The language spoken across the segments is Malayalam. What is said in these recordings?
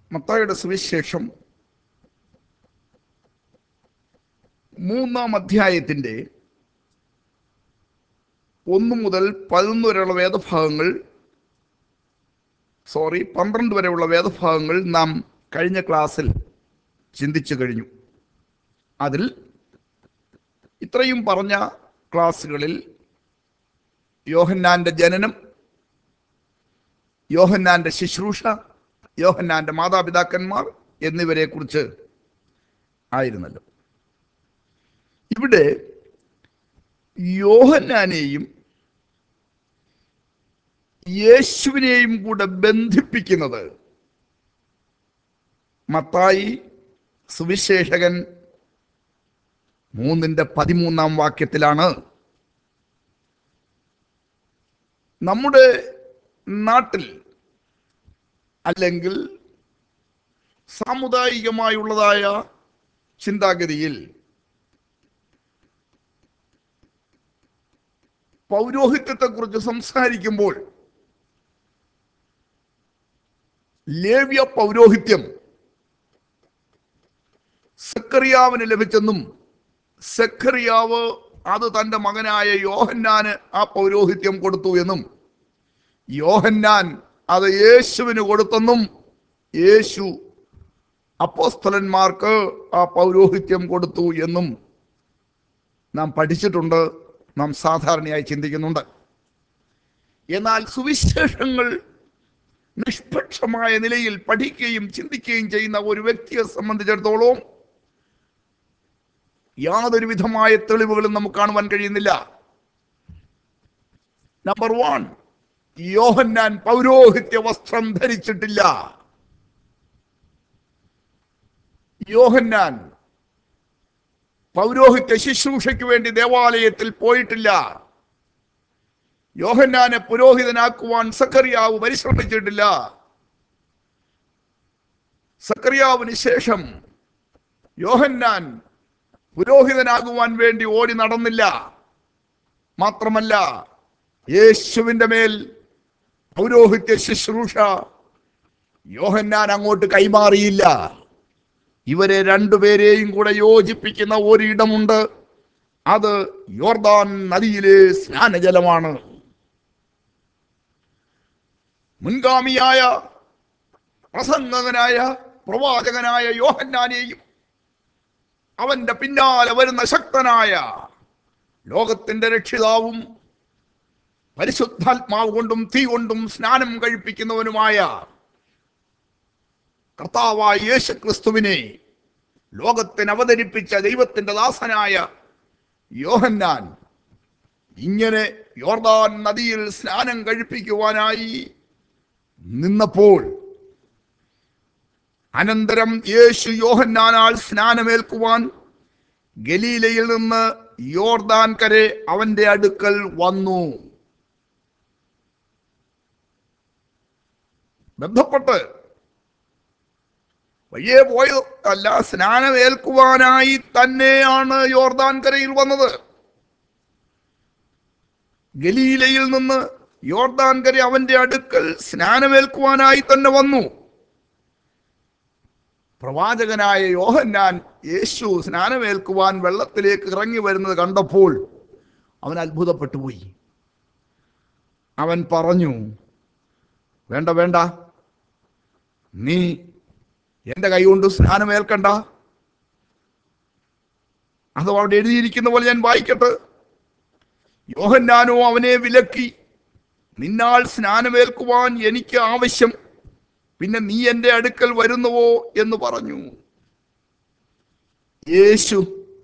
മത്തായുടെ സുവിശേഷം മൂന്നാം അധ്യായത്തിൻ്റെ ഒന്ന് മുതൽ പതിനൊന്ന് വരെയുള്ള വേദഭാഗങ്ങൾ സോറി പന്ത്രണ്ട് വരെയുള്ള വേദഭാഗങ്ങൾ നാം കഴിഞ്ഞ ക്ലാസ്സിൽ ചിന്തിച്ചു കഴിഞ്ഞു അതിൽ ഇത്രയും പറഞ്ഞ ക്ലാസ്സുകളിൽ യോഹന്നാന്റെ ജനനം യോഹന്നാന്റെ ശുശ്രൂഷ യോഹന്നാന്റെ മാതാപിതാക്കന്മാർ എന്നിവരെ കുറിച്ച് ആയിരുന്നല്ലോ ഇവിടെ യോഹന്നാനെയും യേശുവിനെയും കൂടെ ബന്ധിപ്പിക്കുന്നത് മത്തായി സുവിശേഷകൻ മൂന്നിന്റെ പതിമൂന്നാം വാക്യത്തിലാണ് നമ്മുടെ നാട്ടിൽ അല്ലെങ്കിൽ സാമുദായികമായുള്ളതായ ചിന്താഗതിയിൽ പൗരോഹിത്യത്തെക്കുറിച്ച് സംസാരിക്കുമ്പോൾ ലേവ്യ പൗരോഹിത്യം സക്കറിയാവിന് ലഭിച്ചെന്നും സക്കറിയാവ് അത് തന്റെ മകനായ യോഹന്നാന് ആ പൗരോഹിത്യം കൊടുത്തു എന്നും യോഹന്നാൻ അത് യേശുവിന് കൊടുത്തെന്നും യേശു അപ്പോസ്തലന്മാർക്ക് ആ പൗരോഹിത്യം കൊടുത്തു എന്നും നാം പഠിച്ചിട്ടുണ്ട് നാം സാധാരണയായി ചിന്തിക്കുന്നുണ്ട് എന്നാൽ സുവിശേഷങ്ങൾ നിഷ്പക്ഷമായ നിലയിൽ പഠിക്കുകയും ചിന്തിക്കുകയും ചെയ്യുന്ന ഒരു വ്യക്തിയെ സംബന്ധിച്ചിടത്തോളം യാതൊരു വിധമായ തെളിവുകളും നമുക്ക് കാണുവാൻ കഴിയുന്നില്ല നമ്പർ വൺ യോഹന്നാൻ പൗരോഹിത്യ വസ്ത്രം ധരിച്ചിട്ടില്ല യോഹന്നാൻ പൗരോഹിത്യ ശുശ്രൂഷയ്ക്ക് വേണ്ടി ദേവാലയത്തിൽ പോയിട്ടില്ല യോഹന്നാനെ പുരോഹിതനാക്കുവാൻ സക്കറിയാവ് പരിശ്രമിച്ചിട്ടില്ല സക്കറിയാവിന് ശേഷം യോഹന്നാൻ പുരോഹിതനാകുവാൻ വേണ്ടി ഓടി നടന്നില്ല മാത്രമല്ല യേശുവിന്റെ മേൽ പൗരോഹിത്യ ശുശ്രൂഷ യോഹന്നാൻ അങ്ങോട്ട് കൈമാറിയില്ല ഇവരെ രണ്ടുപേരെയും കൂടെ യോജിപ്പിക്കുന്ന ഒരിടമുണ്ട് അത് യോർദാൻ നദിയിലെ സ്നാനജലമാണ് മുൻഗാമിയായ പ്രസംഗകനായ പ്രവാചകനായ യോഹന്നാനെയും അവന്റെ പിന്നാലെ വരുന്ന ശക്തനായ ലോകത്തിന്റെ രക്ഷിതാവും പരിശുദ്ധാത്മാവ് കൊണ്ടും തീ കൊണ്ടും സ്നാനം കഴിപ്പിക്കുന്നവനുമായ കർത്താവായ യേശു ക്രിസ്തുവിനെ ലോകത്തിന് അവതരിപ്പിച്ച ദൈവത്തിന്റെ ദാസനായ യോഹന്നാൻ ഇങ്ങനെ യോർദാൻ നദിയിൽ സ്നാനം കഴിപ്പിക്കുവാനായി നിന്നപ്പോൾ അനന്തരം യേശു യോഹന്നാനാൽ സ്നാനമേൽക്കുവാൻ ഗലീലയിൽ നിന്ന് യോർദാൻ കരെ അവന്റെ അടുക്കൽ വന്നു ബന്ധപ്പെട്ട് വഴിയെ പോയത് അല്ല സ്നാനമേൽക്കുവാനായി തന്നെയാണ് യോർദാൻ കരയിൽ വന്നത് ഗലീലയിൽ നിന്ന് യോർദാൻ കര അവന്റെ അടുക്കൽ സ്നാനമേൽക്കുവാനായി തന്നെ വന്നു പ്രവാചകനായ യോഹന്നാൻ യേശു സ്നാനമേൽക്കുവാൻ വെള്ളത്തിലേക്ക് ഇറങ്ങി വരുന്നത് കണ്ടപ്പോൾ അവൻ അത്ഭുതപ്പെട്ടു പോയി അവൻ പറഞ്ഞു വേണ്ട വേണ്ട നീ എന്റെ കൈ കൊണ്ട് സ്നാനമേൽക്കണ്ട അത് അവിടെ എഴുതിയിരിക്കുന്ന പോലെ ഞാൻ വായിക്കട്ടെ യോഹന്നാനോ അവനെ വിലക്കി നിന്നാൽ സ്നാനമേൽക്കുവാൻ എനിക്ക് ആവശ്യം പിന്നെ നീ എൻ്റെ അടുക്കൽ വരുന്നുവോ എന്ന് പറഞ്ഞു യേശു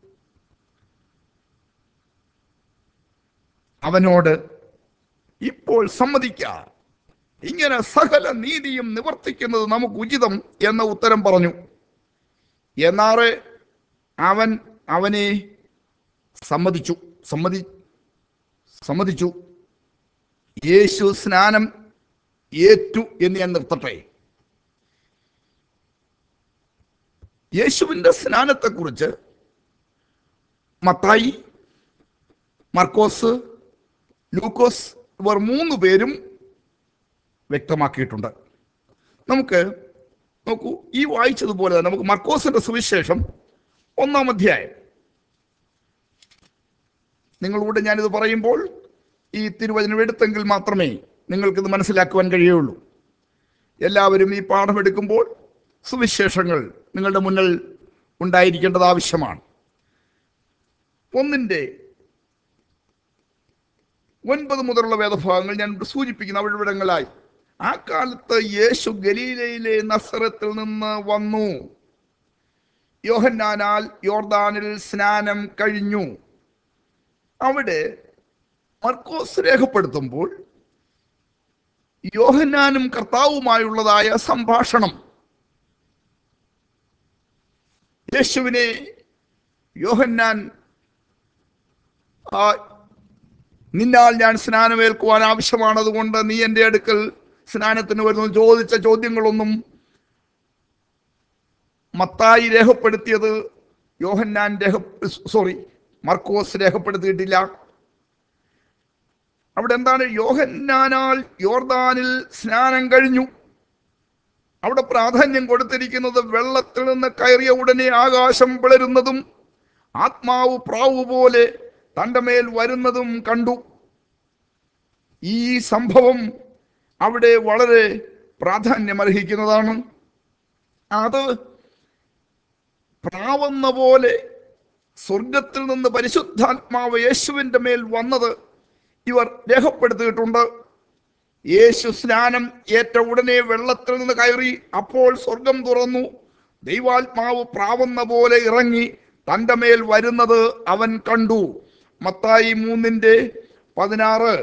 അവനോട് ഇപ്പോൾ സമ്മതിക്ക ഇങ്ങനെ സകല നീതിയും നിവർത്തിക്കുന്നത് നമുക്ക് ഉചിതം എന്ന ഉത്തരം പറഞ്ഞു എന്നാറെ അവൻ അവനെ സമ്മതിച്ചു സമ്മതി സമ്മതിച്ചു യേശു സ്നാനം ഏറ്റു എന്ന് ഞാൻ നിർത്തട്ടെ യേശുവിൻ്റെ സ്നാനത്തെക്കുറിച്ച് മത്തായി മർക്കോസ് ലൂക്കോസ് ഇവർ മൂന്ന് പേരും വ്യക്തമാക്കിയിട്ടുണ്ട് നമുക്ക് നോക്കൂ ഈ വായിച്ചതുപോലെ തന്നെ നമുക്ക് മർക്കോസിന്റെ സുവിശേഷം ഒന്നാം അധ്യായം നിങ്ങളോട് ഞാനിത് പറയുമ്പോൾ ഈ തിരുവചനം എടുത്തെങ്കിൽ മാത്രമേ നിങ്ങൾക്കിത് മനസ്സിലാക്കുവാൻ കഴിയുള്ളൂ എല്ലാവരും ഈ പാഠം എടുക്കുമ്പോൾ സുവിശേഷങ്ങൾ നിങ്ങളുടെ മുന്നിൽ ഉണ്ടായിരിക്കേണ്ടത് ആവശ്യമാണ് ഒന്നിൻ്റെ ഒൻപത് മുതലുള്ള വേദഭാഗങ്ങൾ ഞാൻ സൂചിപ്പിക്കുന്ന അവിടവിടങ്ങളായി ആ കാലത്ത് യേശു ഗലീലയിലെ നസറത്തിൽ നിന്ന് വന്നു യോഹന്നാനാൽ യോർദാനിൽ സ്നാനം കഴിഞ്ഞു അവിടെ മർക്കോസ് രേഖപ്പെടുത്തുമ്പോൾ യോഹന്നാനും കർത്താവുമായുള്ളതായ സംഭാഷണം യേശുവിനെ യോഹന്നാൻ ആ, നിന്നാൽ ഞാൻ സ്നാനമേൽക്കുവാൻ ആവശ്യമാണ് അതുകൊണ്ട് നീ എൻ്റെ അടുക്കൽ സ്നാനത്തിന് വരുന്നു ചോദിച്ച ചോദ്യങ്ങളൊന്നും മത്തായി രേഖപ്പെടുത്തിയത് യോഹന്നാൻ രേഖ സോറി മർക്കോസ് രേഖപ്പെടുത്തിയിട്ടില്ല അവിടെ എന്താണ് യോഹന്നാനാൽ യോർദാനിൽ സ്നാനം കഴിഞ്ഞു അവിടെ പ്രാധാന്യം കൊടുത്തിരിക്കുന്നത് വെള്ളത്തിൽ നിന്ന് കയറിയ ഉടനെ ആകാശം പിളരുന്നതും ആത്മാവ് പ്രാവ് പോലെ തൻ്റെ മേൽ വരുന്നതും കണ്ടു ഈ സംഭവം അവിടെ വളരെ പ്രാധാന്യമർഹിക്കുന്നതാണ് അത് പ്രാവുന്ന പോലെ സ്വർഗത്തിൽ നിന്ന് പരിശുദ്ധാത്മാവ് യേശുവിൻ്റെ മേൽ വന്നത് ഇവർ രേഖപ്പെടുത്തിയിട്ടുണ്ട് യേശു സ്നാനം ഏറ്റ ഉടനെ വെള്ളത്തിൽ നിന്ന് കയറി അപ്പോൾ സ്വർഗം തുറന്നു ദൈവാത്മാവ് പ്രാവുന്ന പോലെ ഇറങ്ങി തൻ്റെ മേൽ വരുന്നത് അവൻ കണ്ടു മത്തായി മൂന്നിൻ്റെ പതിനാറ്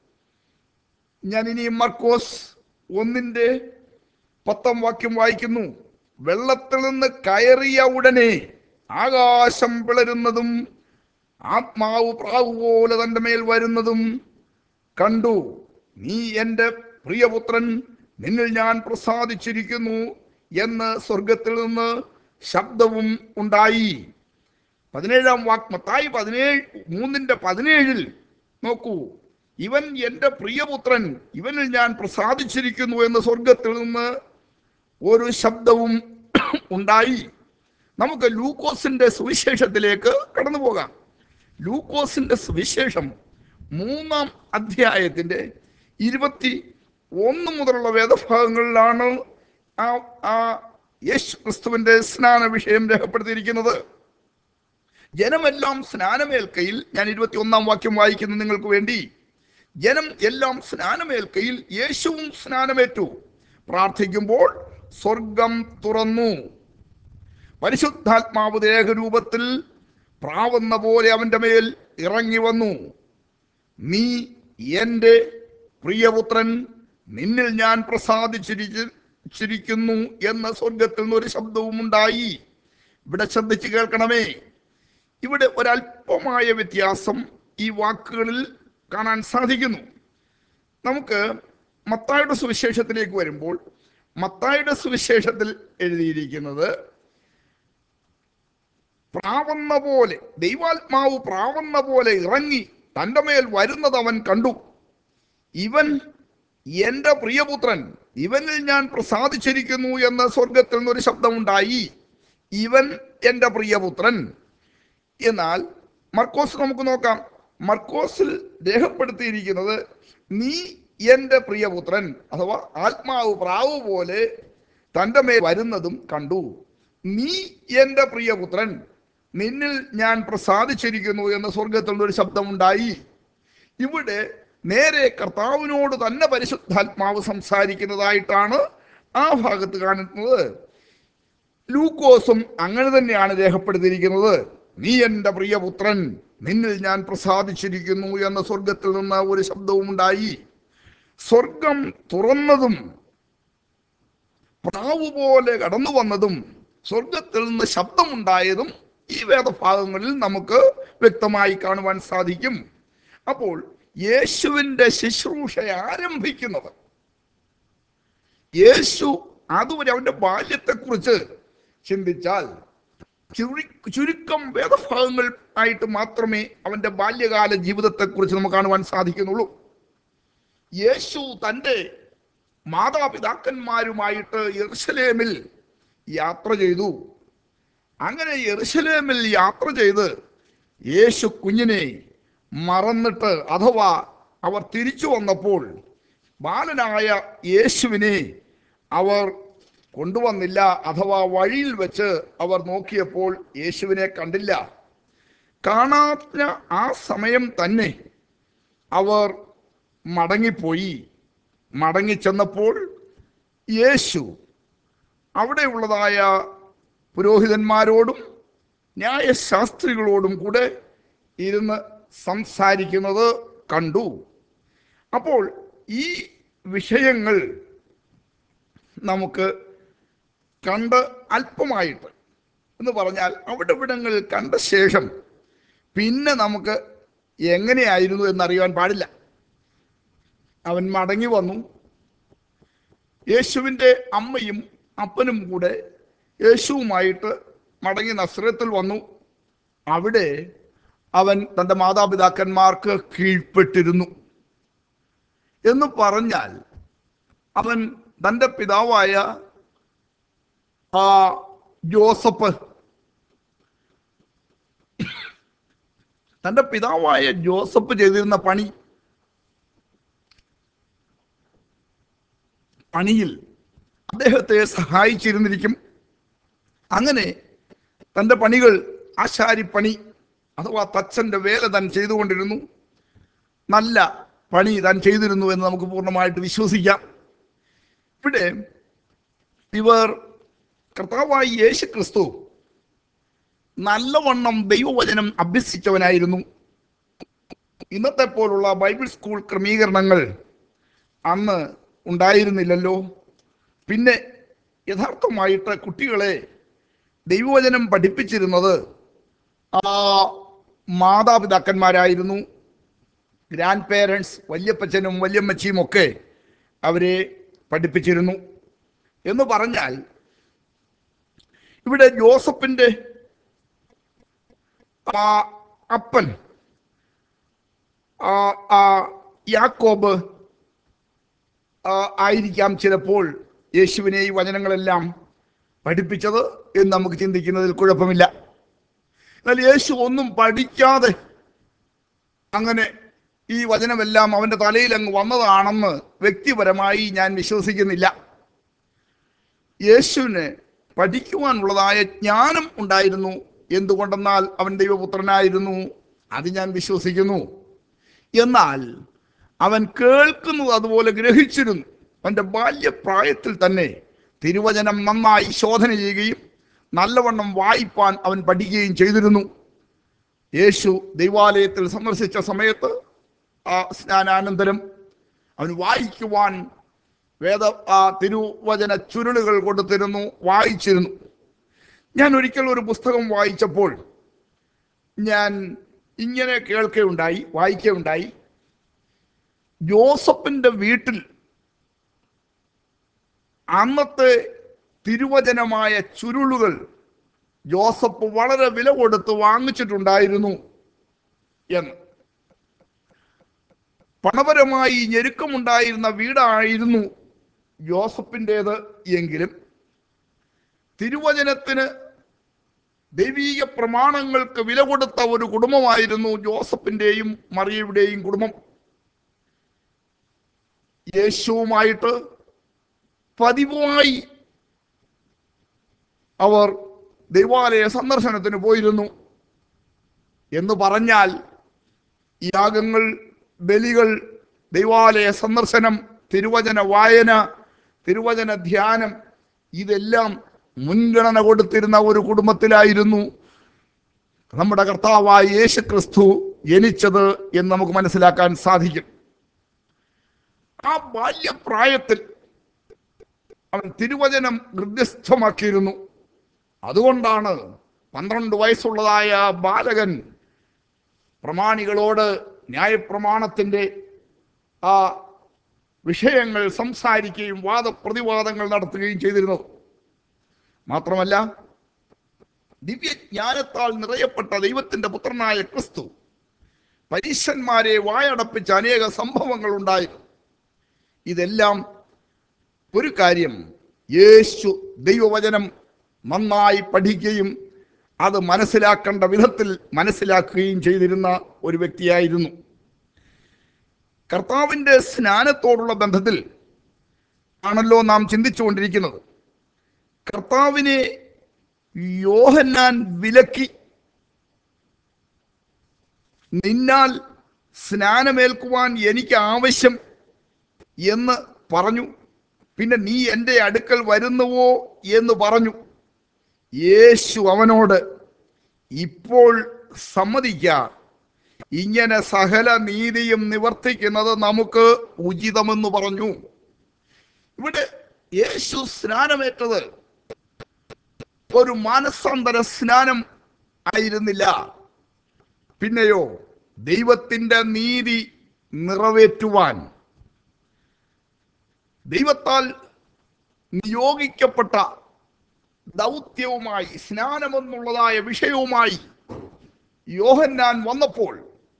ഞാൻ ഇനി മർക്കോസ് ഒന്നിൻ്റെ പത്താം വാക്യം വായിക്കുന്നു വെള്ളത്തിൽ നിന്ന് കയറിയ ഉടനെ ആകാശം പിളരുന്നതും ആത്മാവ് പ്രാവ് പോലെ തൻ്റെ മേൽ വരുന്നതും കണ്ടു നീ എൻ്റെ പ്രിയപുത്രൻ നിന്നിൽ ഞാൻ പ്രസാദിച്ചിരിക്കുന്നു എന്ന് സ്വർഗത്തിൽ നിന്ന് ശബ്ദവും ഉണ്ടായി പതിനേഴാം വാക്ക് മത്തായി പതിനേഴ് മൂന്നിന്റെ പതിനേഴിൽ നോക്കൂ ഇവൻ എൻ്റെ പ്രിയപുത്രൻ ഇവനിൽ ഞാൻ പ്രസാദിച്ചിരിക്കുന്നു എന്ന് സ്വർഗത്തിൽ നിന്ന് ഒരു ശബ്ദവും ഉണ്ടായി നമുക്ക് ലൂക്കോസിന്റെ സുവിശേഷത്തിലേക്ക് കടന്നു പോകാം ലൂക്കോസിന്റെ സുവിശേഷം മൂന്നാം അധ്യായത്തിന്റെ ഇരുപത്തി ഒന്ന് മുതലുള്ള വേദഭാഗങ്ങളിലാണ് ആ ആ യേശു ക്രിസ്തുവിന്റെ സ്നാന വിഷയം രേഖപ്പെടുത്തിയിരിക്കുന്നത് ജനമെല്ലാം സ്നാനമേൽക്കയിൽ ഞാൻ ഇരുപത്തി ഒന്നാം വാക്യം വായിക്കുന്നു നിങ്ങൾക്ക് വേണ്ടി ജനം എല്ലാം സ്നാനമേൽക്കയിൽ യേശുവും സ്നാനമേറ്റു പ്രാർത്ഥിക്കുമ്പോൾ സ്വർഗം തുറന്നു പരിശുദ്ധാത്മാവ് ദേഹരൂപത്തിൽ പ്രാവുന്ന പോലെ അവന്റെ മേൽ ഇറങ്ങി വന്നു നീ എൻ്റെ പ്രിയപുത്രൻ നിന്നിൽ ഞാൻ പ്രസാദിച്ചിരിക്കുന്നു എന്ന സ്വർഗത്തിൽ നിന്ന് ഒരു ശബ്ദവും ഉണ്ടായി ഇവിടെ ശ്രദ്ധിച്ച് കേൾക്കണമേ ഇവിടെ ഒരല്പമായ വ്യത്യാസം ഈ വാക്കുകളിൽ കാണാൻ സാധിക്കുന്നു നമുക്ക് മത്തായുടെ സുവിശേഷത്തിലേക്ക് വരുമ്പോൾ മത്തായുടെ സുവിശേഷത്തിൽ എഴുതിയിരിക്കുന്നത് പ്രാവുന്ന പോലെ ദൈവാത്മാവ് പ്രാവുന്ന പോലെ ഇറങ്ങി തൻ്റെ മേൽ വരുന്നത് അവൻ കണ്ടു ഇവൻ എൻ്റെ പ്രിയപുത്രൻ ഇവനിൽ ഞാൻ പ്രസാദിച്ചിരിക്കുന്നു എന്ന് സ്വർഗത്തിൽ നിന്നൊരു ശബ്ദമുണ്ടായി ഇവൻ എൻ്റെ പ്രിയപുത്രൻ എന്നാൽ മർക്കോസ് നമുക്ക് നോക്കാം മർക്കോസിൽ രേഖപ്പെടുത്തിയിരിക്കുന്നത് നീ എൻ്റെ പ്രിയപുത്രൻ അഥവാ ആത്മാവ് പ്രാവ് പോലെ തൻ്റെ മേൽ വരുന്നതും കണ്ടു നീ എൻ്റെ പ്രിയപുത്രൻ നിന്നിൽ ഞാൻ പ്രസാദിച്ചിരിക്കുന്നു എന്ന് സ്വർഗത്തിൽ ഒരു ശബ്ദമുണ്ടായി ഇവിടെ നേരെ കർത്താവിനോട് തന്നെ പരിശുദ്ധാത്മാവ് സംസാരിക്കുന്നതായിട്ടാണ് ആ ഭാഗത്ത് കാണുന്നത് ലൂക്കോസും അങ്ങനെ തന്നെയാണ് രേഖപ്പെടുത്തിയിരിക്കുന്നത് നീ എൻ്റെ പ്രിയപുത്രൻ നിന്നിൽ ഞാൻ പ്രസാദിച്ചിരിക്കുന്നു എന്ന സ്വർഗത്തിൽ നിന്ന് ഒരു ശബ്ദവും ഉണ്ടായി സ്വർഗം തുറന്നതും പ്രാവ് പോലെ കടന്നു വന്നതും സ്വർഗത്തിൽ നിന്ന് ശബ്ദമുണ്ടായതും ഈ വേദഭാഗങ്ങളിൽ നമുക്ക് വ്യക്തമായി കാണുവാൻ സാധിക്കും അപ്പോൾ യേശുവിൻ്റെ ശുശ്രൂഷ ആരംഭിക്കുന്നത് യേശു അതുവരെ അവന്റെ ബാല്യത്തെക്കുറിച്ച് ചിന്തിച്ചാൽ ചുരു ചുരുക്കം വേദഭാഗങ്ങൾ ആയിട്ട് മാത്രമേ അവന്റെ ബാല്യകാല ജീവിതത്തെക്കുറിച്ച് നമുക്ക് കാണുവാൻ സാധിക്കുന്നുള്ളൂ യേശു തൻ്റെ മാതാപിതാക്കന്മാരുമായിട്ട് യെറുശലേമിൽ യാത്ര ചെയ്തു അങ്ങനെ യെറുശലേമിൽ യാത്ര ചെയ്ത് യേശു കുഞ്ഞിനെ മറന്നിട്ട് അഥവാ അവർ തിരിച്ചു വന്നപ്പോൾ ബാലനായ യേശുവിനെ അവർ കൊണ്ടുവന്നില്ല അഥവാ വഴിയിൽ വെച്ച് അവർ നോക്കിയപ്പോൾ യേശുവിനെ കണ്ടില്ല കാണാത്ത ആ സമയം തന്നെ അവർ മടങ്ങിപ്പോയി മടങ്ങിച്ചെന്നപ്പോൾ യേശു അവിടെയുള്ളതായ പുരോഹിതന്മാരോടും ന്യായശാസ്ത്രികളോടും കൂടെ ഇരുന്ന് സംസാരിക്കുന്നത് കണ്ടു അപ്പോൾ ഈ വിഷയങ്ങൾ നമുക്ക് കണ്ട് അല്പമായിട്ട് എന്ന് പറഞ്ഞാൽ അവിടെ ഇവിടങ്ങളിൽ കണ്ട ശേഷം പിന്നെ നമുക്ക് എങ്ങനെയായിരുന്നു എന്നറിയാൻ പാടില്ല അവൻ മടങ്ങി വന്നു യേശുവിൻ്റെ അമ്മയും അപ്പനും കൂടെ യേശുവുമായിട്ട് മടങ്ങി നസ്രത്തിൽ വന്നു അവിടെ അവൻ തൻ്റെ മാതാപിതാക്കന്മാർക്ക് കീഴ്പ്പെട്ടിരുന്നു എന്ന് പറഞ്ഞാൽ അവൻ തൻ്റെ പിതാവായ ആ ജോസഫ് തൻ്റെ പിതാവായ ജോസഫ് ചെയ്തിരുന്ന പണി പണിയിൽ അദ്ദേഹത്തെ സഹായിച്ചിരുന്നിരിക്കും അങ്ങനെ തൻ്റെ പണികൾ ആശാരിപ്പണി അഥവാ തച്ചൻ്റെ വേല താൻ ചെയ്തുകൊണ്ടിരുന്നു നല്ല പണി താൻ ചെയ്തിരുന്നു എന്ന് നമുക്ക് പൂർണ്ണമായിട്ട് വിശ്വസിക്കാം ഇവിടെ ഇവർ കർത്താവായി യേശു ക്രിസ്തു നല്ലവണ്ണം ദൈവവചനം അഭ്യസിച്ചവനായിരുന്നു ഇന്നത്തെ പോലുള്ള ബൈബിൾ സ്കൂൾ ക്രമീകരണങ്ങൾ അന്ന് ഉണ്ടായിരുന്നില്ലല്ലോ പിന്നെ യഥാർത്ഥമായിട്ട് കുട്ടികളെ ദൈവവചനം പഠിപ്പിച്ചിരുന്നത് ആ മാതാപിതാക്കന്മാരായിരുന്നു ഗ്രാൻഡ് പേരൻസ് വല്യപ്പച്ചനും വല്യമ്മച്ചിയും ഒക്കെ അവരെ പഠിപ്പിച്ചിരുന്നു എന്ന് പറഞ്ഞാൽ ഇവിടെ ജോസഫിൻ്റെ ആ അപ്പൻ ആ ആ യാക്കോബ് ആ, ആയിരിക്കാം ചിലപ്പോൾ യേശുവിനെ ഈ വചനങ്ങളെല്ലാം പഠിപ്പിച്ചത് എന്ന് നമുക്ക് ചിന്തിക്കുന്നതിൽ കുഴപ്പമില്ല എന്നാൽ യേശു ഒന്നും പഠിക്കാതെ അങ്ങനെ ഈ വചനമെല്ലാം അവൻ്റെ തലയിൽ അങ്ങ് വന്നതാണെന്ന് വ്യക്തിപരമായി ഞാൻ വിശ്വസിക്കുന്നില്ല യേശുവിന് പഠിക്കുവാനുള്ളതായ ജ്ഞാനം ഉണ്ടായിരുന്നു എന്തുകൊണ്ടെന്നാൽ അവൻ ദൈവപുത്രനായിരുന്നു അത് ഞാൻ വിശ്വസിക്കുന്നു എന്നാൽ അവൻ കേൾക്കുന്നത് അതുപോലെ ഗ്രഹിച്ചിരുന്നു അവൻ്റെ ബാല്യപ്രായത്തിൽ തന്നെ തിരുവചനം നന്നായി ശോധന ചെയ്യുകയും നല്ലവണ്ണം വായിപ്പാൻ അവൻ പഠിക്കുകയും ചെയ്തിരുന്നു യേശു ദൈവാലയത്തിൽ സന്ദർശിച്ച സമയത്ത് ആ സ്നാനാനന്തരം അവൻ വായിക്കുവാൻ വേദ ആ തിരുവചന ചുരുളുകൾ കൊടുത്തിരുന്നു വായിച്ചിരുന്നു ഞാൻ ഒരിക്കൽ ഒരു പുസ്തകം വായിച്ചപ്പോൾ ഞാൻ ഇങ്ങനെ കേൾക്കുകയുണ്ടായി വായിക്കുകയുണ്ടായി ജോസഫിന്റെ വീട്ടിൽ അന്നത്തെ തിരുവചനമായ ചുരുളുകൾ ജോസഫ് വളരെ വില കൊടുത്ത് വാങ്ങിച്ചിട്ടുണ്ടായിരുന്നു എന്ന് പണപരമായി ഞെരുക്കമുണ്ടായിരുന്ന വീടായിരുന്നു ജോസഫിൻ്റേത് എങ്കിലും തിരുവചനത്തിന് ദൈവീക പ്രമാണങ്ങൾക്ക് വില കൊടുത്ത ഒരു കുടുംബമായിരുന്നു ജോസഫിൻ്റെയും മറിയയുടെയും കുടുംബം യേശുവുമായിട്ട് പതിവായി അവർ ദൈവാലയ സന്ദർശനത്തിന് പോയിരുന്നു എന്ന് പറഞ്ഞാൽ യാഗങ്ങൾ ബലികൾ ദൈവാലയ സന്ദർശനം തിരുവചന വായന തിരുവചന ധ്യാനം ഇതെല്ലാം മുൻഗണന കൊടുത്തിരുന്ന ഒരു കുടുംബത്തിലായിരുന്നു നമ്മുടെ കർത്താവായ യേശു ക്രിസ്തു ജനിച്ചത് എന്ന് നമുക്ക് മനസ്സിലാക്കാൻ സാധിക്കും ആ ബാല്യപ്രായത്തിൽ അവൻ തിരുവചനം ഹൃദ്യസ്ഥമാക്കിയിരുന്നു അതുകൊണ്ടാണ് പന്ത്രണ്ട് വയസ്സുള്ളതായ ബാലകൻ പ്രമാണികളോട് ന്യായപ്രമാണത്തിൻ്റെ ആ വിഷയങ്ങൾ സംസാരിക്കുകയും വാദപ്രതിവാദങ്ങൾ നടത്തുകയും ചെയ്തിരുന്നത് മാത്രമല്ല ദിവ്യജ്ഞാനത്താൽ നിറയപ്പെട്ട ദൈവത്തിന്റെ പുത്രനായ ക്രിസ്തു പരീശന്മാരെ വായടപ്പിച്ച അനേക സംഭവങ്ങൾ ഉണ്ടായി ഇതെല്ലാം ഒരു കാര്യം യേശു ദൈവവചനം നന്നായി പഠിക്കുകയും അത് മനസ്സിലാക്കേണ്ട വിധത്തിൽ മനസ്സിലാക്കുകയും ചെയ്തിരുന്ന ഒരു വ്യക്തിയായിരുന്നു കർത്താവിൻ്റെ സ്നാനത്തോടുള്ള ബന്ധത്തിൽ ആണല്ലോ നാം ചിന്തിച്ചുകൊണ്ടിരിക്കുന്നത് കർത്താവിനെ യോഹന്നാൻ വിലക്കി നിന്നാൽ സ്നാനമേൽക്കുവാൻ എനിക്ക് ആവശ്യം എന്ന് പറഞ്ഞു പിന്നെ നീ എൻ്റെ അടുക്കൽ വരുന്നുവോ എന്ന് പറഞ്ഞു യേശു അവനോട് ഇപ്പോൾ സമ്മതിക്ക ഇങ്ങനെ സകല നീതിയും നിവർത്തിക്കുന്നത് നമുക്ക് ഉചിതമെന്ന് പറഞ്ഞു ഇവിടെ യേശു സ്നാനമേറ്റത് ഒരു മാനസാന്തര സ്നാനം ആയിരുന്നില്ല പിന്നെയോ ദൈവത്തിന്റെ നീതി നിറവേറ്റുവാൻ ദൈവത്താൽ നിയോഗിക്കപ്പെട്ട ദൗത്യവുമായി സ്നാനമെന്നുള്ളതായ വിഷയവുമായി യോഹന്നാൻ വന്നപ്പോൾ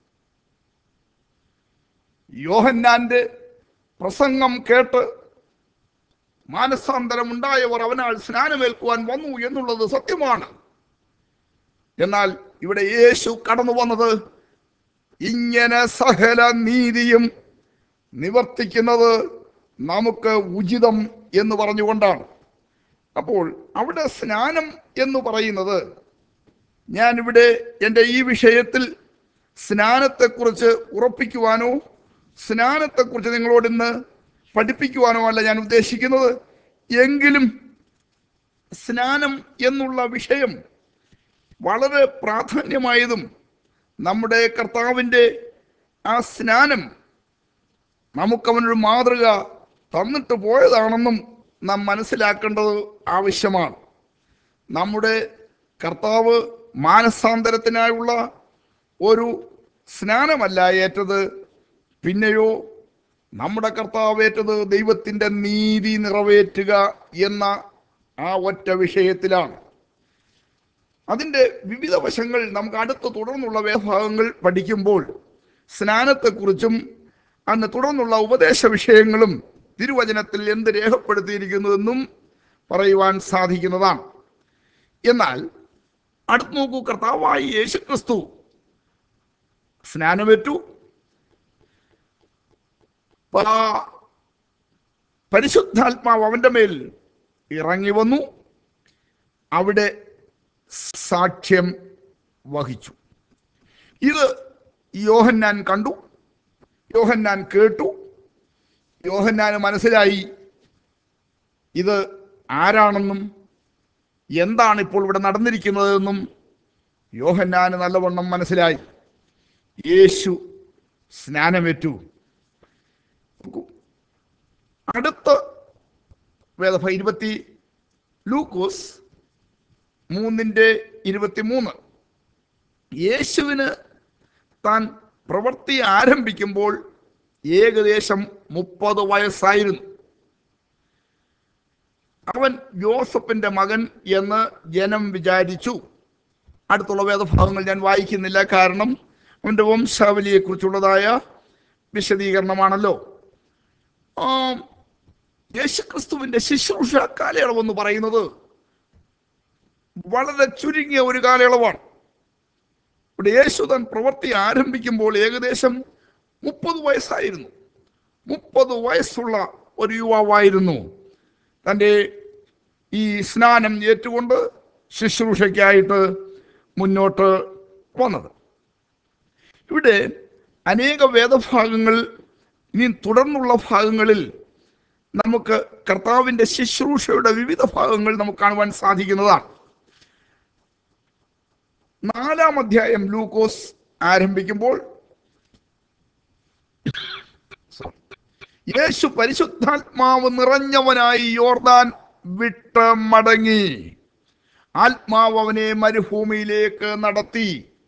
യോഹന്നാന്റെ പ്രസംഗം കേട്ട് മാനസാന്തരം ഉണ്ടായവർ അവനാൽ സ്നാനമേൽക്കുവാൻ വന്നു എന്നുള്ളത് സത്യമാണ് എന്നാൽ ഇവിടെ യേശു കടന്നു വന്നത് ഇങ്ങനെ സകല നീതിയും നിവർത്തിക്കുന്നത് നമുക്ക് ഉചിതം എന്ന് പറഞ്ഞുകൊണ്ടാണ് അപ്പോൾ അവിടെ സ്നാനം എന്ന് പറയുന്നത് ഞാനിവിടെ എൻ്റെ ഈ വിഷയത്തിൽ സ്നാനത്തെക്കുറിച്ച് ഉറപ്പിക്കുവാനോ സ്നാനത്തെക്കുറിച്ച് നിങ്ങളോട് ഇന്ന് പഠിപ്പിക്കുവാനോ അല്ല ഞാൻ ഉദ്ദേശിക്കുന്നത് എങ്കിലും സ്നാനം എന്നുള്ള വിഷയം വളരെ പ്രാധാന്യമായതും നമ്മുടെ കർത്താവിൻ്റെ ആ സ്നാനം നമുക്കവനൊരു മാതൃക തന്നിട്ട് പോയതാണെന്നും നാം മനസ്സിലാക്കേണ്ടത് ആവശ്യമാണ് നമ്മുടെ കർത്താവ് മാനസാന്തരത്തിനായുള്ള ഒരു സ്നാനമല്ല ഏറ്റത് പിന്നെയോ നമ്മുടെ കർത്താവ് ഏറ്റത് ദൈവത്തിൻ്റെ നീതി നിറവേറ്റുക എന്ന ആ ഒറ്റ വിഷയത്തിലാണ് അതിൻ്റെ വിവിധ വശങ്ങൾ നമുക്ക് അടുത്ത് തുടർന്നുള്ള വേദഭാഗങ്ങൾ പഠിക്കുമ്പോൾ സ്നാനത്തെക്കുറിച്ചും അന്ന് തുടർന്നുള്ള ഉപദേശ വിഷയങ്ങളും തിരുവചനത്തിൽ എന്ത് രേഖപ്പെടുത്തിയിരിക്കുന്നുവെന്നും പറയുവാൻ സാധിക്കുന്നതാണ് എന്നാൽ അടുത്ത് നോക്കൂ കർത്താവായി യേശുക്രിസ്തു സ്നാനമേറ്റു പ- പരിശുദ്ധാത്മാവ് അവന്റെ മേൽ ഇറങ്ങി വന്നു അവിടെ സാക്ഷ്യം വഹിച്ചു ഇത് യോഹന്നാൻ കണ്ടു യോഹന്നാൻ കേട്ടു യോഹന്നാന് മനസ്സിലായി ഇത് ആരാണെന്നും എന്താണ് ഇപ്പോൾ ഇവിടെ നടന്നിരിക്കുന്നതെന്നും യോഹന്നാന് നല്ലവണ്ണം മനസ്സിലായി യേശു സ്നാനമേറ്റു നോക്കൂ. അടുത്ത വേദഭ ഇരുപത്തി ലൂക്കോസ് മൂന്നിൻ്റെ ഇരുപത്തിമൂന്ന് യേശുവിന് താൻ പ്രവൃത്തി ആരംഭിക്കുമ്പോൾ ഏകദേശം മുപ്പത് വയസ്സായിരുന്നു അവൻ ജോസഫിന്റെ മകൻ എന്ന് ജനം വിചാരിച്ചു അടുത്തുള്ള വേദഭാഗങ്ങൾ ഞാൻ വായിക്കുന്നില്ല കാരണം അവന്റെ വംശാവലിയെ കുറിച്ചുള്ളതായ വിശദീകരണമാണല്ലോ ആ, യേശുക്രിസ്തുവിന്റെ ശുശ്രൂഷ കാലയളവെന്ന് പറയുന്നത് വളരെ ചുരുങ്ങിയ ഒരു കാലയളവാണ് ഇവിടെ യേശു താൻ പ്രവൃത്തി ആരംഭിക്കുമ്പോൾ ഏകദേശം മുപ്പത് വയസ്സായിരുന്നു മുപ്പത് വയസ്സുള്ള ഒരു യുവാവായിരുന്നു തൻ്റെ ഈ സ്നാനം ഏറ്റുകൊണ്ട് ശുശ്രൂഷയ്ക്കായിട്ട് മുന്നോട്ട് വന്നത് ഇവിടെ അനേക വേദഭാഗങ്ങൾ ഇനി തുടർന്നുള്ള ഭാഗങ്ങളിൽ നമുക്ക് കർത്താവിൻ്റെ ശുശ്രൂഷയുടെ വിവിധ ഭാഗങ്ങൾ നമുക്ക് കാണുവാൻ സാധിക്കുന്നതാണ് നാലാം അധ്യായം ലൂക്കോസ് ആരംഭിക്കുമ്പോൾ യേശു പരിശുദ്ധാത്മാവ് നിറഞ്ഞവനായി യോർദാൻ വിട്ട് മടങ്ങി ആത്മാവ് അവനെ മരുഭൂമിയിലേക്ക് നടത്തി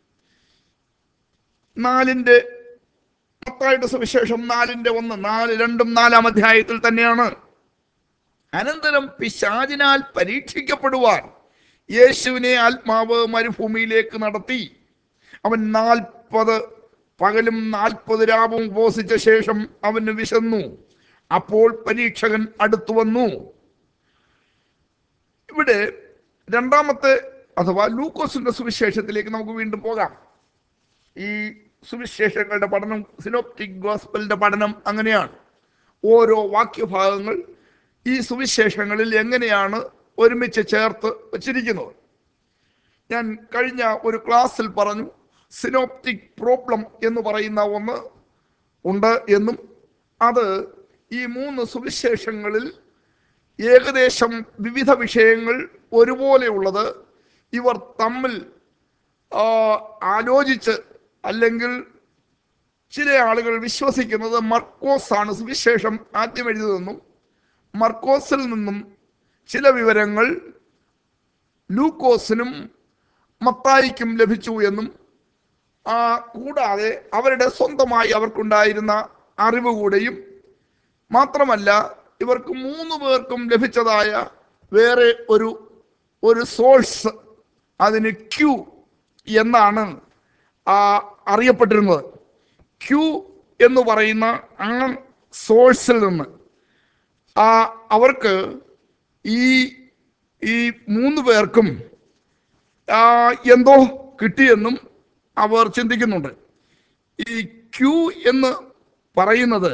നാലിന്റെ മത്തായിയുടെ സുവിശേഷം നാലിന്റെ ഒന്ന് നാല് രണ്ടും നാലാം അധ്യായത്തിൽ തന്നെയാണ് അനന്തരം പിശാചിനാൽ പരീക്ഷിക്കപ്പെടുവാൻ യേശുവിനെ ആത്മാവ് മരുഭൂമിയിലേക്ക് നടത്തി അവൻ നാൽപ്പത് പകലും നാൽപ്പത് രാവും ഉപവസിച്ച ശേഷം അവന് വിശന്നു അപ്പോൾ പരീക്ഷകൻ അടുത്തു വന്നു ഇവിടെ രണ്ടാമത്തെ അഥവാ ലൂക്കോസിന്റെ സുവിശേഷത്തിലേക്ക് നമുക്ക് വീണ്ടും പോകാം ഈ സുവിശേഷങ്ങളുടെ പഠനം സിനോപ്റ്റിക് ഗോസ്പലിന്റെ പഠനം അങ്ങനെയാണ് ഓരോ വാക്യഭാഗങ്ങൾ ഈ സുവിശേഷങ്ങളിൽ എങ്ങനെയാണ് ഒരുമിച്ച് ചേർത്ത് വച്ചിരിക്കുന്നത് ഞാൻ കഴിഞ്ഞ ഒരു ക്ലാസ്സിൽ പറഞ്ഞു സിനോപ്റ്റിക് പ്രോബ്ലം എന്ന് പറയുന്ന ഒന്ന് ഉണ്ട് എന്നും അത് ഈ മൂന്ന് സുവിശേഷങ്ങളിൽ ഏകദേശം വിവിധ വിഷയങ്ങൾ ഒരുപോലെയുള്ളത് ഇവർ തമ്മിൽ ആ, ആലോചിച്ച് അല്ലെങ്കിൽ ചില ആളുകൾ വിശ്വസിക്കുന്നത് മർക്കോസ് ആണ് സുവിശേഷം ആദ്യം എഴുതിയതെന്നും മർക്കോസിൽ നിന്നും ചില വിവരങ്ങൾ ലൂക്കോസിനും മത്തായിക്കും ലഭിച്ചു എന്നും ആ, കൂടാതെ അവരുടെ സ്വന്തമായി അവർക്കുണ്ടായിരുന്ന അറിവ് കൂടെയും മാത്രമല്ല ഇവർക്ക് മൂന്ന് പേർക്കും ലഭിച്ചതായ വേറെ ഒരു ഒരു സോഴ്സ് അതിന് ക്യൂ എന്നാണ് ആ, അറിയപ്പെട്ടിരുന്നത് ക്യൂ എന്ന് പറയുന്ന ആ സോഴ്സിൽ നിന്ന് ആ അവർക്ക് ഈ ഈ മൂന്ന് പേർക്കും ആ, എന്തോ കിട്ടിയെന്നും അവർ ചിന്തിക്കുന്നുണ്ട് ഈ ക്യൂ എന്ന് പറയുന്നത്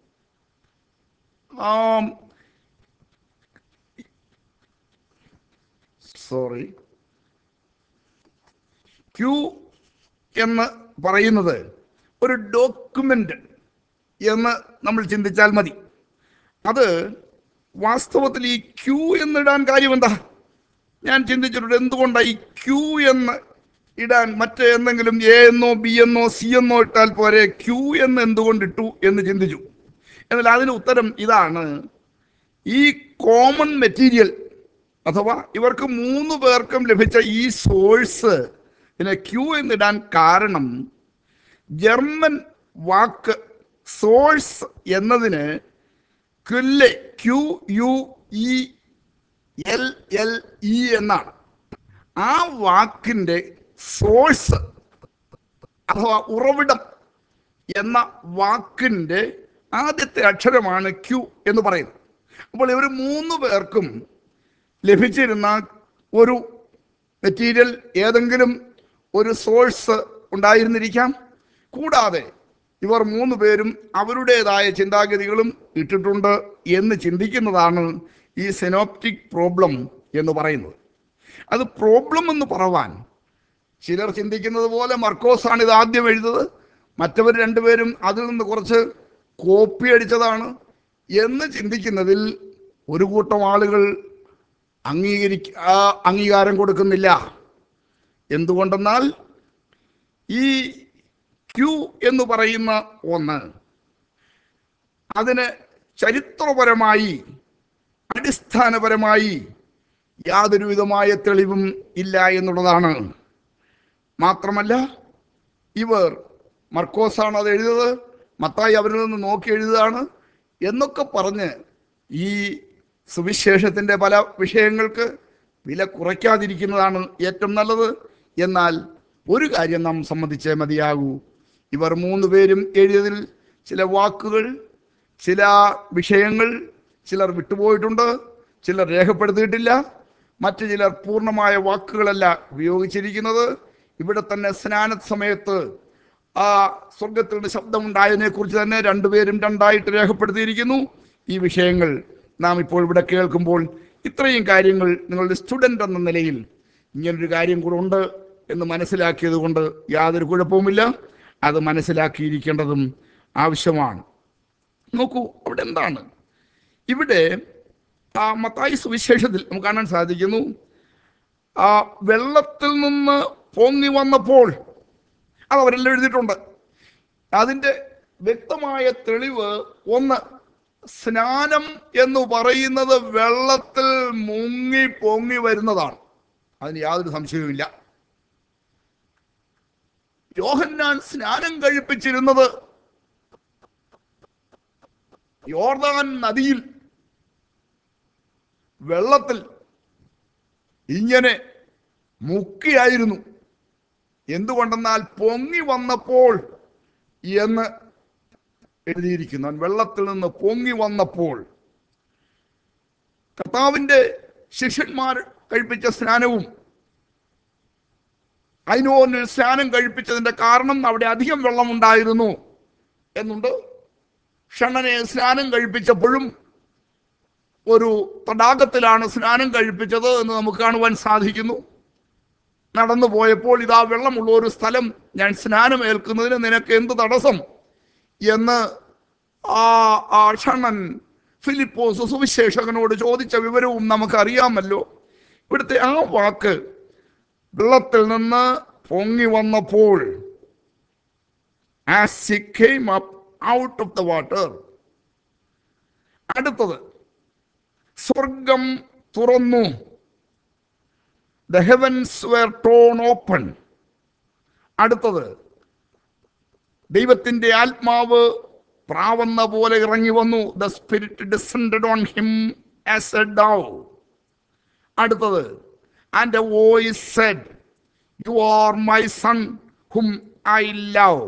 സോറി ക്യൂ എന്ന് പറയുന്നത് ഒരു ഡോക്യുമെന്റ് എന്ന് നമ്മൾ ചിന്തിച്ചാൽ മതി അത് വാസ്തവത്തിൽ ഈ ക്യൂ എന്നിടാൻ കാര്യം എന്താ ഞാൻ ചിന്തിച്ചിട്ടുണ്ട് എന്തുകൊണ്ടാണ് ഈ ക്യൂ എന്ന് ഇടാൻ മറ്റേ എന്തെങ്കിലും എ എന്നോ ബി എന്നോ സി എന്നോ ഇട്ടാൽ പോരെ ക്യൂ എന്ന് എന്തുകൊണ്ട് ഇട്ടു എന്ന് ചിന്തിച്ചു എന്നാൽ അതിന് ഉത്തരം ഇതാണ് ഈ കോമൺ മെറ്റീരിയൽ അഥവാ ഇവർക്ക് മൂന്ന് പേർക്കും ലഭിച്ച ഈ സോഴ്സ് പിന്നെ ക്യൂ എന്നിടാൻ കാരണം ജർമ്മൻ വാക്ക് സോഴ്സ് എന്നതിന് ക്യുല്ലെ Q U E L L E എന്നാണ് ആ വാക്കിൻ്റെ സോഴ്സ് അഥവാ ഉറവിടം എന്ന വാക്കിൻ്റെ ആദ്യത്തെ അക്ഷരമാണ് ക്യു എന്ന് പറയുന്നത് അപ്പോൾ ഇവർ മൂന്ന് പേർക്കും ലഭിച്ചിരുന്ന ഒരു മെറ്റീരിയൽ ഏതെങ്കിലും ഒരു സോഴ്സ് ഉണ്ടായിരുന്നിരിക്കാം കൂടാതെ ഇവർ മൂന്ന് പേരും അവരുടേതായ ചിന്താഗതികളും ഇട്ടിട്ടുണ്ട് എന്ന് ചിന്തിക്കുന്നതാണ് ഈ സെനോപ്റ്റിക് പ്രോബ്ലം എന്ന് പറയുന്നത് അത് പ്രോബ്ലം എന്ന് പറവാൻ ചിലർ ചിന്തിക്കുന്നത് പോലെ മർക്കോസാണ് ഇത് ആദ്യം എഴുതത് മറ്റവർ രണ്ടുപേരും അതിൽ നിന്ന് കുറച്ച് കോപ്പി അടിച്ചതാണ് എന്ന് ചിന്തിക്കുന്നതിൽ ഒരു കൂട്ടം ആളുകൾ അംഗീകരിക്ക ആ, അംഗീകാരം കൊടുക്കുന്നില്ല എന്തുകൊണ്ടെന്നാൽ ഈ ക്യൂ എന്ന് പറയുന്ന ഒന്ന് അതിന് ചരിത്രപരമായി അടിസ്ഥാനപരമായി യാതൊരു വിധമായ തെളിവും ഇല്ല എന്നുള്ളതാണ് മാത്രമല്ല ഇവർ മർക്കോസാണ് അത് എഴുതിയത് മത്തായി അവരിൽ നിന്ന് നോക്കി എഴുതുകയാണ് എന്നൊക്കെ പറഞ്ഞ് ഈ സുവിശേഷത്തിൻ്റെ പല വിഷയങ്ങൾക്ക് വില കുറയ്ക്കാതിരിക്കുന്നതാണ് ഏറ്റവും നല്ലത് എന്നാൽ ഒരു കാര്യം നാം സമ്മതിച്ചേ മതിയാകൂ ഇവർ മൂന്ന് പേരും എഴുതിയതിൽ ചില വാക്കുകൾ ചില വിഷയങ്ങൾ ചിലർ വിട്ടുപോയിട്ടുണ്ട് ചിലർ രേഖപ്പെടുത്തിയിട്ടില്ല മറ്റു ചിലർ പൂർണ്ണമായ വാക്കുകളല്ല ഉപയോഗിച്ചിരിക്കുന്നത് ഇവിടെ തന്നെ സ്നാന സമയത്ത് ആ സ്വർഗത്തിൽ നിന്ന് ശബ്ദമുണ്ടായതിനെ കുറിച്ച് തന്നെ രണ്ടുപേരും രണ്ടായിട്ട് രേഖപ്പെടുത്തിയിരിക്കുന്നു ഈ വിഷയങ്ങൾ നാം ഇപ്പോൾ ഇവിടെ കേൾക്കുമ്പോൾ ഇത്രയും കാര്യങ്ങൾ നിങ്ങളുടെ സ്റ്റുഡൻ്റ് എന്ന നിലയിൽ ഇങ്ങനൊരു കാര്യം കൂടെ ഉണ്ട് എന്ന് മനസ്സിലാക്കിയത് കൊണ്ട് യാതൊരു കുഴപ്പവുമില്ല അത് മനസ്സിലാക്കിയിരിക്കേണ്ടതും ആവശ്യമാണ് നോക്കൂ അവിടെ എന്താണ് ഇവിടെ ആ മത്തായി സുവിശേഷത്തിൽ നമുക്ക് കാണാൻ സാധിക്കുന്നു ആ വെള്ളത്തിൽ നിന്ന് പൊങ്ങി വന്നപ്പോൾ അത് അവരെല്ലാം എഴുതിയിട്ടുണ്ട് അതിൻ്റെ വ്യക്തമായ തെളിവ് ഒന്ന് സ്നാനം എന്ന് പറയുന്നത് വെള്ളത്തിൽ മുങ്ങി പൊങ്ങി വരുന്നതാണ് അതിന് യാതൊരു സംശയവുമില്ല യോഹന്നാൻ സ്നാനം കഴിപ്പിച്ചിരുന്നത് യോർദാൻ നദിയിൽ വെള്ളത്തിൽ ഇങ്ങനെ മുക്കിയായിരുന്നു എന്തുകൊണ്ടെന്നാൽ പൊങ്ങി വന്നപ്പോൾ എന്ന് എഴുതിയിരിക്കുന്നു അവൻ വെള്ളത്തിൽ നിന്ന് പൊങ്ങി വന്നപ്പോൾ കർത്താവിൻ്റെ ശിഷ്യന്മാർ കഴിപ്പിച്ച സ്നാനവും അതിനോന്നിൽ സ്നാനം കഴിപ്പിച്ചതിന്റെ കാരണം അവിടെ അധികം വെള്ളമുണ്ടായിരുന്നു എന്നുണ്ട് ഷണ്ണനെ സ്നാനം കഴിപ്പിച്ചപ്പോഴും ഒരു തടാകത്തിലാണ് സ്നാനം കഴിപ്പിച്ചത് എന്ന് നമുക്ക് കാണുവാൻ സാധിക്കുന്നു നടന്നു പോയപ്പോൾ ഇതാ വെള്ളമുള്ള ഒരു സ്ഥലം ഞാൻ സ്നാനം ഏൽക്കുന്നതിന് നിനക്ക് എന്ത് തടസ്സം എന്ന് ആ ആ ഷണ്ണൻ ഫിലിപ്പോസ് സുവിശേഷകനോട് ചോദിച്ച വിവരവും നമുക്കറിയാമല്ലോ ഇവിടുത്തെ ആ വാക്ക് വെള്ളത്തിൽ നിന്ന് പൊങ്ങി വന്നപ്പോൾ as he came up out of the water അടുത്തത് സ്വർഗം തുറന്നു the heavens were torn open അടുത്തത് ദൈവത്തിന്റെ ആത്മാവ് പ്രാവുന്ന പോലെ ഇറങ്ങി വന്നു the spirit descended on him as a dove അടുത്തത് and a voice said you are my son whom I love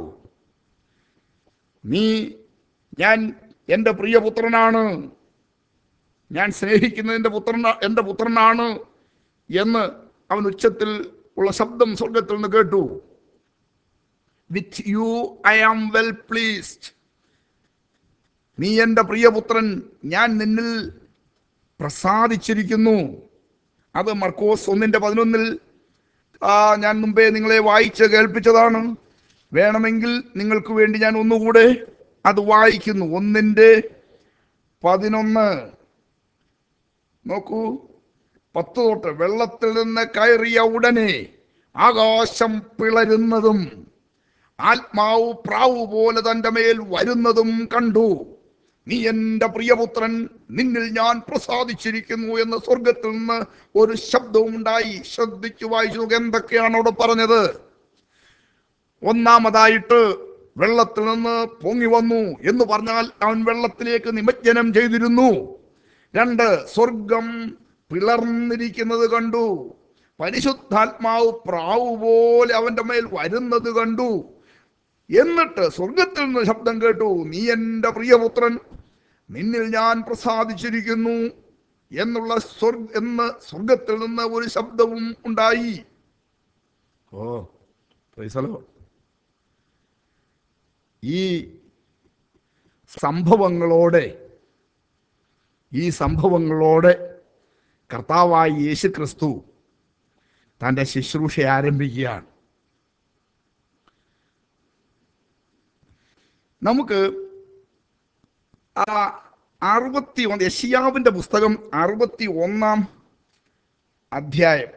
നീ ഞാൻ എൻ്റെ പ്രിയപുത്രനാണ് ഞാൻ സ്നേഹിക്കുന്നതിൻ്റെ പുത്രൻ എൻ്റെ പുത്രനാണ് എന്ന് അവൻ ഉച്ചത്തിൽ ഉള്ള ശബ്ദം സ്വർഗത്തിൽ നിന്ന് കേട്ടു with you I am well pleased നീ എൻ്റെ പ്രിയപുത്രൻ ഞാൻ നിന്നിൽ പ്രസാദിച്ചിരിക്കുന്നു അത് മർക്കോസ് ഒന്നിൻ്റെ പതിനൊന്നിൽ ആ ഞാൻ മുമ്പേ നിങ്ങളെ വായിച്ച് കേൾപ്പിച്ചതാണ് വേണമെങ്കിൽ നിങ്ങൾക്ക് വേണ്ടി ഞാൻ ഒന്നുകൂടെ അത് വായിക്കുന്നു ഒന്നിൻ്റെ പതിനൊന്ന് നോക്കൂ പത്ത് തൊട്ട് വെള്ളത്തിൽ നിന്ന് കയറിയ ഉടനെ ആകാശം പിളരുന്നതും ആത്മാവ് പ്രാവ് പോലെ തൻ്റെ മേൽ വരുന്നതും കണ്ടു നീ എൻ്റെ പ്രിയപുത്രൻ നിന്നിൽ ഞാൻ പ്രസാദിച്ചിരിക്കുന്നു എന്ന് സ്വർഗത്തിൽ നിന്ന് ഒരു ശബ്ദവും ഉണ്ടായി ശ്രദ്ധിച്ചു വായിച്ചു നോക്ക് എന്തൊക്കെയാണ് അവിടെ പറഞ്ഞത് ഒന്നാമതായിട്ട് വെള്ളത്തിൽ നിന്ന് പൊങ്ങി വന്നു എന്ന് പറഞ്ഞാൽ അവൻ വെള്ളത്തിലേക്ക് നിമജ്ജനം ചെയ്തിരുന്നു രണ്ട് സ്വർഗം പിളർന്നിരിക്കുന്നത് കണ്ടു പരിശുദ്ധാത്മാവ് പ്രാവ് പോലെ അവന്റെ മേൽ വരുന്നത് കണ്ടു എന്നിട്ട് സ്വർഗത്തിൽ നിന്ന് ശബ്ദം കേട്ടു നീ എൻ്റെ പ്രിയപുത്രൻ നിന്നിൽ ഞാൻ പ്രസാദിച്ചിരിക്കുന്നു എന്നുള്ള സ്വർഗ എന്ന് സ്വർഗത്തിൽ നിന്ന് ഒരു ശബ്ദവും ഉണ്ടായി ഓ പ്രൈസലോ ഈ സംഭവങ്ങളോടെ ഈ സംഭവങ്ങളോടെ കർത്താവായ യേശു ക്രിസ്തു തൻ്റെ ശുശ്രൂഷ ആരംഭിക്കുകയാണ് നമുക്ക് ആ അറുപത്തി ഒന്ന് യഷിയാവിൻ്റെ പുസ്തകം അറുപത്തി ഒന്നാം അധ്യായം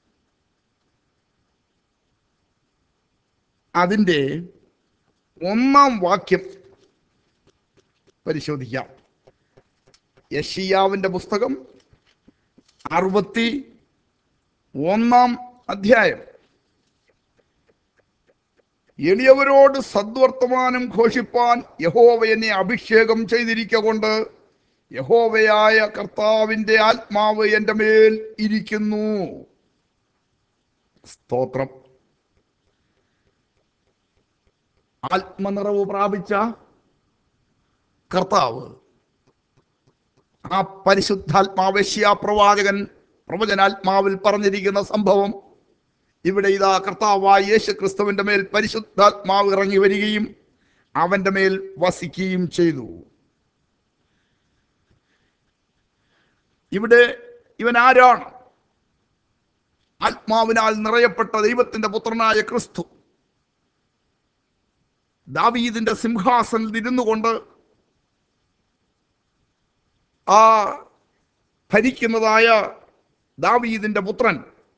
അതിൻ്റെ ഒന്നാം വാക്യം പരിശോധിക്കാം യഷിയാവിൻ്റെ പുസ്തകം അറുപത്തി ഒന്നാം അധ്യായം എളിയവരോട് സദ്വർത്തമാനം ഘോഷിപ്പാൻ യഹോവ എന്നെ അഭിഷേകം ചെയ്തിരിക്കൊണ്ട് യഹോവയായ കർത്താവിൻ്റെ ആത്മാവ് എൻ്റെ മേൽ ഇരിക്കുന്നു സ്തോത്രം ആത്മനിറവ് പ്രാപിച്ച കർത്താവ് ആ പരിശുദ്ധാത്മാവശ്യ പ്രവാചകൻ പ്രവചനാത്മാവിൽ പറഞ്ഞിരിക്കുന്ന സംഭവം ഇവിടെ ഇതാ കർത്താവായ യേശു ക്രിസ്തുവിന്റെ മേൽ പരിശുദ്ധാത്മാവ് ഇറങ്ങി വരികയും അവന്റെ മേൽ വസിക്കുകയും ചെയ്തു ഇവിടെ ഇവൻ ആരാണ് ആത്മാവിനാൽ നിറയപ്പെട്ട ദൈവത്തിന്റെ പുത്രനായ ക്രിസ്തു ദാവീദിന്റെ സിംഹാസനത്തിൽ ഇരുന്നു കൊണ്ട് ആ ഭരിക്കുന്നതായ ദാവീദിന്റെ പുത്രൻ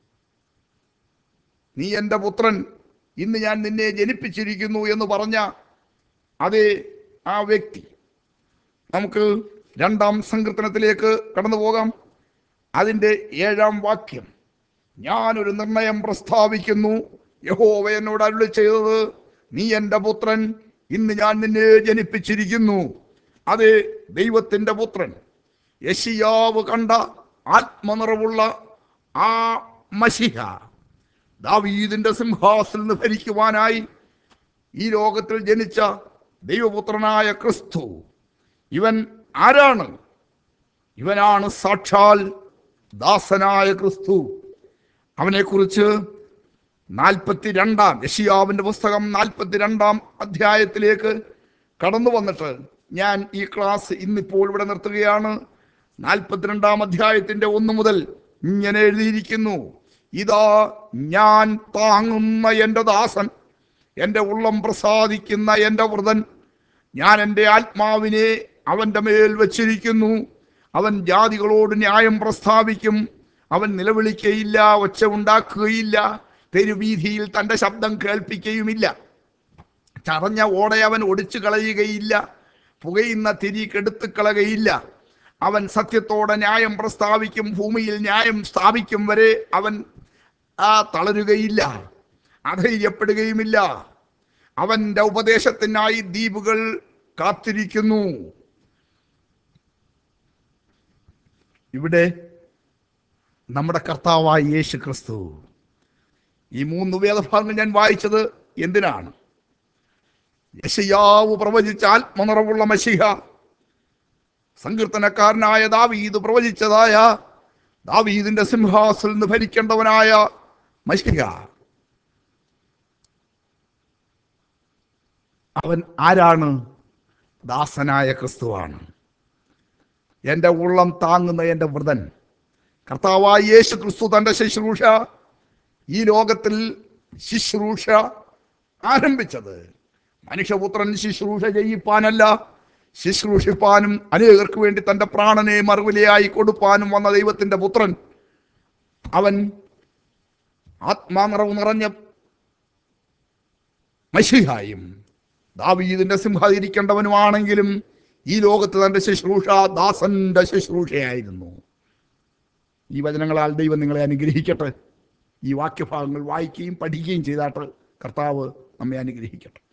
നീ എൻ്റെ പുത്രൻ ഇന്ന് ഞാൻ നിന്നെ ജനിപ്പിച്ചിരിക്കുന്നു എന്ന് പറഞ്ഞ അതേ ആ വ്യക്തി നമുക്ക് രണ്ടാം സങ്കീർത്തനത്തിലേക്ക് കടന്നു പോകാം അതിൻ്റെ ഏഴാം വാക്യം ഞാനൊരു നിർണയം പ്രസ്താവിക്കുന്നു യഹോവ എന്നോട് അരുളി ചെയ്തത് നീ എൻ്റെ പുത്രൻ ഇന്ന് ഞാൻ നിന്നെ ജനിപ്പിച്ചിരിക്കുന്നു അത് ദൈവത്തിൻ്റെ പുത്രൻ യശിയാവ് കണ്ട ആത്മനിറവുള്ള ആ മഷിഹ ദാവീദിന്റെ സിംഹാസനം നിന്ന് ഭരിക്കുവാനായി ഈ ലോകത്തിൽ ജനിച്ച ദൈവപുത്രനായ ക്രിസ്തു ഇവൻ ആരാണ് ഇവനാണ് സാക്ഷാൽ ദാസനായ ക്രിസ്തു അവനെക്കുറിച്ച് നാൽപ്പത്തിരണ്ടാം യഷിയാവിൻ്റെ പുസ്തകം നാൽപ്പത്തിരണ്ടാം അധ്യായത്തിലേക്ക് കടന്നു വന്നിട്ട് ഞാൻ ഈ ക്ലാസ് ഇന്നിപ്പോൾ ഇവിടെ നിർത്തുകയാണ് നാൽപ്പത്തിരണ്ടാം അധ്യായത്തിൻ്റെ ഒന്ന് മുതൽ ഇങ്ങനെ എഴുതിയിരിക്കുന്നു ഇതാ ഞാൻ താങ്ങുന്ന എൻ്റെ ദാസൻ എൻ്റെ ഉള്ളം പ്രസാദിക്കുന്ന എൻ്റെ വൃതൻ ഞാൻ എൻ്റെ ആത്മാവിനെ അവൻ്റെ മേൽ വച്ചിരിക്കുന്നു അവൻ ജാതികളോട് ന്യായം പ്രസ്താവിക്കും അവൻ നിലവിളിക്കയില്ല ഒച്ച ഉണ്ടാക്കുകയില്ല തെരുവീതിയിൽ തൻ്റെ ശബ്ദം കേൾപ്പിക്കുകയുമില്ല ചറഞ്ഞ ഓടെ അവൻ ഒടിച്ചു കളയുകയില്ല പുകയുന്ന തിരി കെടുത്തു കളയുകയില്ല അവൻ സത്യത്തോടെ ന്യായം പ്രസ്താവിക്കും ഭൂമിയിൽ ന്യായം സ്ഥാപിക്കും വരെ അവൻ ആ തളരുകയില്ല അധൈര്യപ്പെടുകയുമില്ല അവന്റെ ഉപദേശത്തിനായി ദ്വീപുകൾ കാത്തിരിക്കുന്നു ഇവിടെ നമ്മുടെ കർത്താവായ യേശു ക്രിസ്തു ഈ മൂന്ന് വേദഭാഗങ്ങൾ ഞാൻ വായിച്ചത് എന്തിനാണ് യശയാവ് പ്രവചിച്ച ആത്മനിറവുള്ള മഷിഹ സങ്കീർത്തനക്കാരനായ ദാവീദ് പ്രവചിച്ചതായ ദാവീദിന്റെ സിംഹാസനിൽ നിന്ന് ഭരിക്കേണ്ടവനായ മഷിഹ അവൻ ആരാണ് ദാസനായ ക്രിസ്തുവാണ് എൻ്റെ ഉള്ളം താങ്ങുന്ന എൻ്റെ വൃതൻ കർത്താവായ യേശു ക്രിസ്തു തൻ്റെ ശുശ്രൂഷ ഈ ലോകത്തിൽ ശുശ്രൂഷ ആരംഭിച്ചത് മനുഷ്യപുത്രൻ ശുശ്രൂഷ ചെയ്യിപ്പാനല്ല ശുശ്രൂഷിപ്പാനും അനേകർക്ക് വേണ്ടി തൻ്റെ പ്രാണനെ മറുവിലയായി കൊടുപ്പാനും വന്ന ദൈവത്തിൻ്റെ പുത്രൻ അവൻ ആത്മാനിറവ് നിറഞ്ഞ മഷിഹായും ദാവീദിന്റെ സിംഹാതിരിക്കേണ്ടവനുമാണെങ്കിലും ഈ ലോകത്ത് തന്റെ ശുശ്രൂഷ ദാസന്റെ ശുശ്രൂഷയായിരുന്നു ഈ വചനങ്ങളാൽ ദൈവം നിങ്ങളെ അനുഗ്രഹിക്കട്ടെ ഈ വാക്യഭാഗങ്ങൾ വായിക്കുകയും പഠിക്കുകയും ചെയ്താട്ട് കർത്താവ് നമ്മെ അനുഗ്രഹിക്കട്ടെ